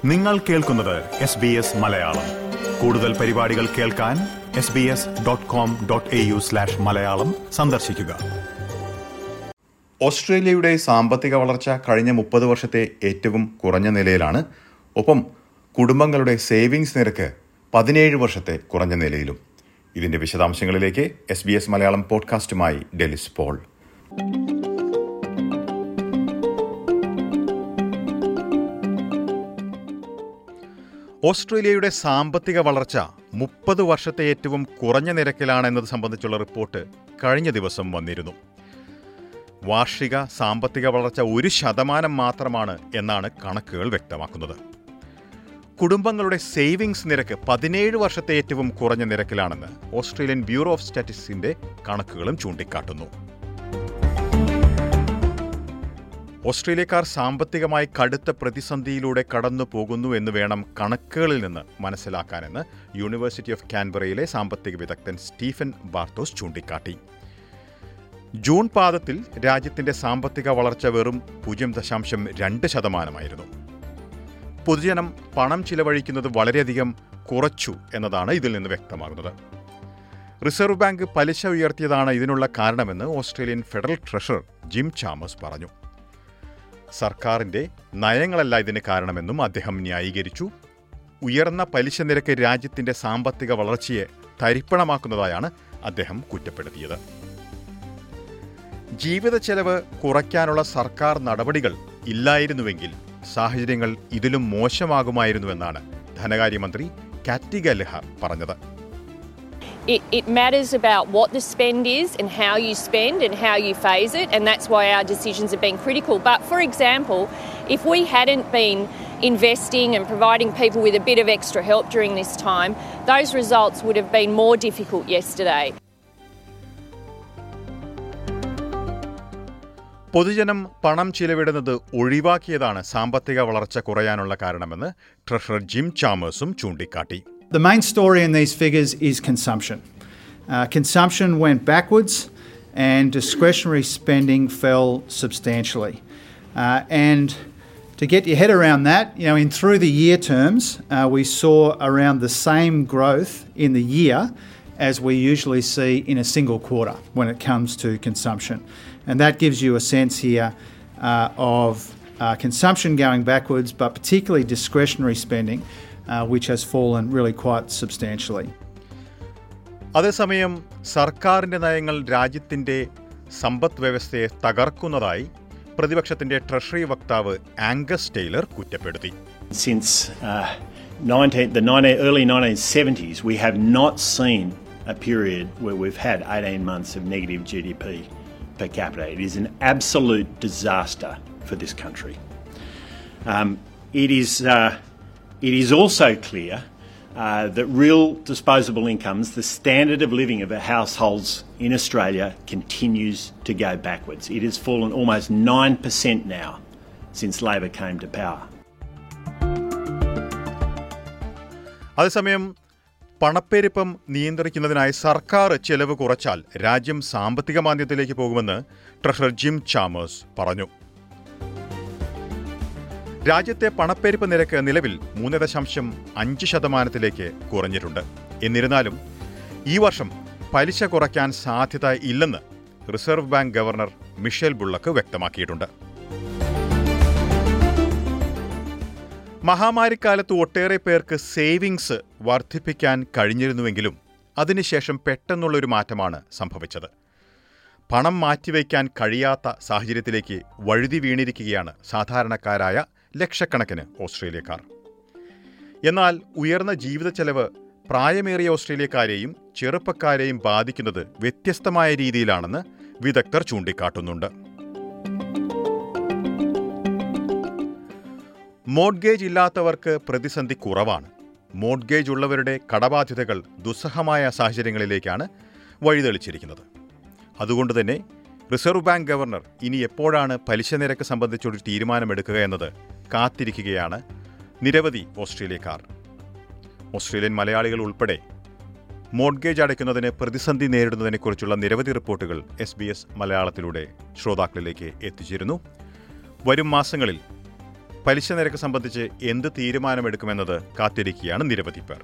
നിങ്ങൾ കേൾക്കുന്നത് S B S Malayalam കൂടുതൽ പരിപാടികൾ കേൾക്കാൻ S B S dot com dot A U slash Malayalam സന്ദർശിക്കുക ഓസ്ട്രേലിയയുടെ സാമ്പത്തിക വളർച്ച കഴിഞ്ഞ മുപ്പത് വർഷത്തെ ഏറ്റവും കുറഞ്ഞ നിലയിലാണ് ഒപ്പം കുടുംബങ്ങളുടെ സേവിങ്സ് നിരക്ക് പതിനേഴ് വർഷത്തെ കുറഞ്ഞ നിലയിലും ഇതിന്റെ വിശദാംശങ്ങളിലേക്ക് എസ് ബി എസ് മലയാളം പോഡ്കാസ്റ്റുമായി ഡെലിസ് പോൾ ഓസ്ട്രേലിയയുടെ സാമ്പത്തിക വളർച്ച മുപ്പത് വർഷത്തെ ഏറ്റവും കുറഞ്ഞ നിരക്കിലാണെന്നത് സംബന്ധിച്ചുള്ള റിപ്പോർട്ട് കഴിഞ്ഞ ദിവസം വന്നിരുന്നു വാർഷിക സാമ്പത്തിക വളർച്ച ഒരു ശതമാനം മാത്രമാണ് എന്നാണ് കണക്കുകൾ വ്യക്തമാക്കുന്നത് കുടുംബങ്ങളുടെ സേവിങ്സ് നിരക്ക് പതിനേഴ് വർഷത്തെ ഏറ്റവും കുറഞ്ഞ നിരക്കിലാണെന്ന് ഓസ്ട്രേലിയൻ ബ്യൂറോ ഓഫ് സ്റ്റാറ്റിസ്റ്റിക്സിന്റെ കണക്കുകളും ചൂണ്ടിക്കാട്ടുന്നു ഓസ്ട്രേലിയക്കാർ സാമ്പത്തികമായി കടുത്ത പ്രതിസന്ധിയിലൂടെ കടന്നു പോകുന്നു എന്ന് വേണം കണക്കുകളിൽ നിന്ന് മനസ്സിലാക്കാനെന്ന് യൂണിവേഴ്സിറ്റി ഓഫ് കാൻബറയിലെ സാമ്പത്തിക വിദഗ്ധൻ സ്റ്റീഫൻ ബാർത്തോസ് ചൂണ്ടിക്കാട്ടി ജൂൺ പാദത്തിൽ രാജ്യത്തിന്റെ സാമ്പത്തിക വളർച്ച വെറും പൂജ്യം ദശാംശം രണ്ട് ശതമാനമായിരുന്നു പൊതുജനം പണം ചിലവഴിക്കുന്നത് വളരെയധികം കുറച്ചു എന്നതാണ് ഇതിൽ നിന്ന് വ്യക്തമാകുന്നത് റിസർവ് ബാങ്ക് പലിശ ഉയർത്തിയതാണ് ഇതിനുള്ള കാരണമെന്ന് Australian federal treasurer Jim Chalmers പറഞ്ഞു സർക്കാരിന്റെ നയങ്ങളല്ല ഇതിന് കാരണമെന്നും അദ്ദേഹം ന്യായീകരിച്ചു ഉയർന്ന പലിശ നിരക്ക് രാജ്യത്തിന്റെ സാമ്പത്തിക വളർച്ചയെ തരിപ്പണമാക്കുന്നതായാണ് അദ്ദേഹം കുറ്റപ്പെടുത്തിയത് ജീവിത ചെലവ് കുറയ്ക്കാനുള്ള സർക്കാർ നടപടികൾ ഇല്ലായിരുന്നുവെങ്കിൽ സാഹചര്യങ്ങൾ ഇതിലും മോശമാകുമായിരുന്നുവെന്നാണ് ധനകാര്യമന്ത്രി കാറ്റി ഗല്ലഹർ പറഞ്ഞത് It, it matters about what the spend is and how you spend and how you phase it, and that's why our decisions have been critical. But for example, if we hadn't been investing and providing people with a bit of extra help during this time, those results would have been more difficult yesterday. പൊതുജനം പണം ചിലവിടുന്നത് ഒഴിവാക്കിയതാണ് സാമ്പത്തിക വളർച്ച കുറയാനുള്ള കാരണമെന്ന് treasurer Jim ചാമേഴ്സും ചൂണ്ടിക്കാട്ടി The main story in these figures is consumption. Uh, consumption went backwards and discretionary spending fell substantially. Uh, and to get your head around that, you know, in through the year terms, uh, we saw around the same growth in the year as we usually see in a single quarter when it comes to consumption. And that gives you a sense here uh, of uh, consumption going backwards, but particularly discretionary spending, uh, which has fallen really quite substantially. അതേസമയം സർക്കാരിന്റെ നയങ്ങൾ രാജ്യത്തിന്റെ സമ്പദ് വ്യവസ്ഥയെ തകർക്കുന്നതായി പ്രതിപക്ഷത്തിന്റെ treasury വക്താവ് Angus Taylor കുറ്റപ്പെടുത്തി Since uh, 19, the 19, early 1970s, we have not seen a period where we've had 18 months of negative GDP per capita. It is an absolute disaster for this country. Um, it is. Uh, it is also clear uh, that real disposable incomes, the standard of living of our households in Australia, continues to go backwards. It has fallen almost 9% now since Labor came to power. അതേസമയം പണപ്പെരുപ്പം നിയന്ത്രിക്കുന്നതിനായി സർക്കാർ ചെലവ് കുറച്ചാൽ രാജ്യം സാമ്പത്തിക മാന്ദ്യത്തിലേക്ക് പോകുമെന്ന് treasurer Jim Chalmers പറഞ്ഞു രാജ്യത്തെ പണപ്പെരുപ്പ് നിരക്ക് നിലവിൽ മൂന്ന് ദശാംശം അഞ്ച് ശതമാനത്തിലേക്ക് കുറഞ്ഞിട്ടുണ്ട് എന്നിരുന്നാലും ഈ വർഷം പലിശ കുറയ്ക്കാൻ സാധ്യത ഇല്ലെന്ന് reserve bank governor Michele Bullock വ്യക്തമാക്കിയിട്ടുണ്ട് മഹാമാരിക്കാലത്ത് ഒട്ടേറെ പേർക്ക് സേവിങ്സ് വർദ്ധിപ്പിക്കാൻ കഴിഞ്ഞിരുന്നുവെങ്കിലും അതിനുശേഷം പെട്ടെന്നുള്ളൊരു മാറ്റമാണ് സംഭവിച്ചത് പണം മാറ്റിവെക്കാൻ കഴിയാത്ത സാഹചര്യത്തിലേക്ക് വഴുതി വീണിരിക്കുകയാണ് സാധാരണക്കാരായ ലക്ഷക്കണക്കിന് ഓസ്ട്രേലിയക്കാർ എന്നാൽ ഉയർന്ന ജീവിത ചെലവ് പ്രായമേറിയ ഓസ്ട്രേലിയക്കാരെയും ചെറുപ്പക്കാരെയും ബാധിക്കുന്നത് വ്യത്യസ്തമായ രീതിയിലാണെന്ന് വിദഗ്ധർ ചൂണ്ടിക്കാട്ടുന്നുണ്ട് മോഡ്ഗേജ് ഇല്ലാത്തവർക്ക് പ്രതിസന്ധി കുറവാണ് മോഡ്ഗേജ് ഉള്ളവരുടെ കടബാധ്യതകൾ ദുസ്സഹമായ സാഹചര്യങ്ങളിലേക്കാണ് വഴിതെളിച്ചിരിക്കുന്നത് അതുകൊണ്ട് തന്നെ റിസർവ് ബാങ്ക് ഗവർണർ ഇനി എപ്പോഴാണ് പലിശ നിരക്ക് സംബന്ധിച്ചൊരു തീരുമാനമെടുക്കുക എന്നത് കാത്തിരിക്കുകയാണ് നിരവധി ഓസ്ട്രേലിയക്കാർ ഓസ്ട്രേലിയൻ മലയാളികൾ ഉൾപ്പെടെ മോഡ്ഗേജ് അടയ്ക്കുന്നതിന് പ്രതിസന്ധി നേരിടുന്നതിനെക്കുറിച്ചുള്ള നിരവധി റിപ്പോർട്ടുകൾ എസ് ബി എസ് മലയാളത്തിലൂടെ ശ്രോതാക്കളിലേക്ക് എത്തിച്ചിരുന്നു വരും മാസങ്ങളിൽ പലിശ നിരക്ക് സംബന്ധിച്ച് എന്ത് തീരുമാനമെടുക്കുമെന്നത് കാത്തിരിക്കുകയാണ് നിരവധി പേർ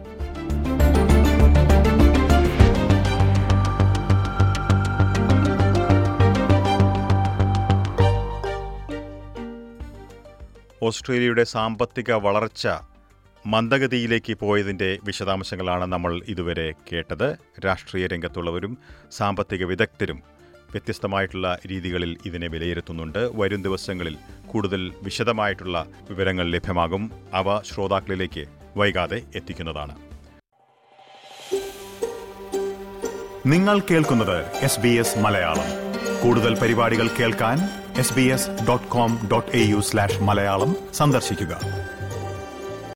ഓസ്ട്രേലിയയുടെ സാമ്പത്തിക വളർച്ച മന്ദഗതിയിലേക്ക് പോയതിൻ്റെ വിശദാംശങ്ങളാണ് നമ്മൾ ഇതുവരെ കേട്ടത് രാഷ്ട്രീയ രംഗത്തുള്ളവരും സാമ്പത്തിക വിദഗ്ധരും വ്യത്യസ്തമായിട്ടുള്ള രീതികളിൽ ഇതിനെ വിലയിരുത്തുന്നുണ്ട് വരും ദിവസങ്ങളിൽ കൂടുതൽ വിശദമായിട്ടുള്ള വിവരങ്ങൾ ലഭ്യമാകും അവ ശ്രോതാക്കളിലേക്ക് വൈകാതെ എത്തിക്കുന്നതാണ് നിങ്ങൾ കേൾക്കുന്നത് എസ് ബി എസ് മലയാളം കൂടുതൽ പരിപാടികൾ കേൾക്കാൻ S B S dot com dot A U slash Malayalam സന്ദർശിക്കുക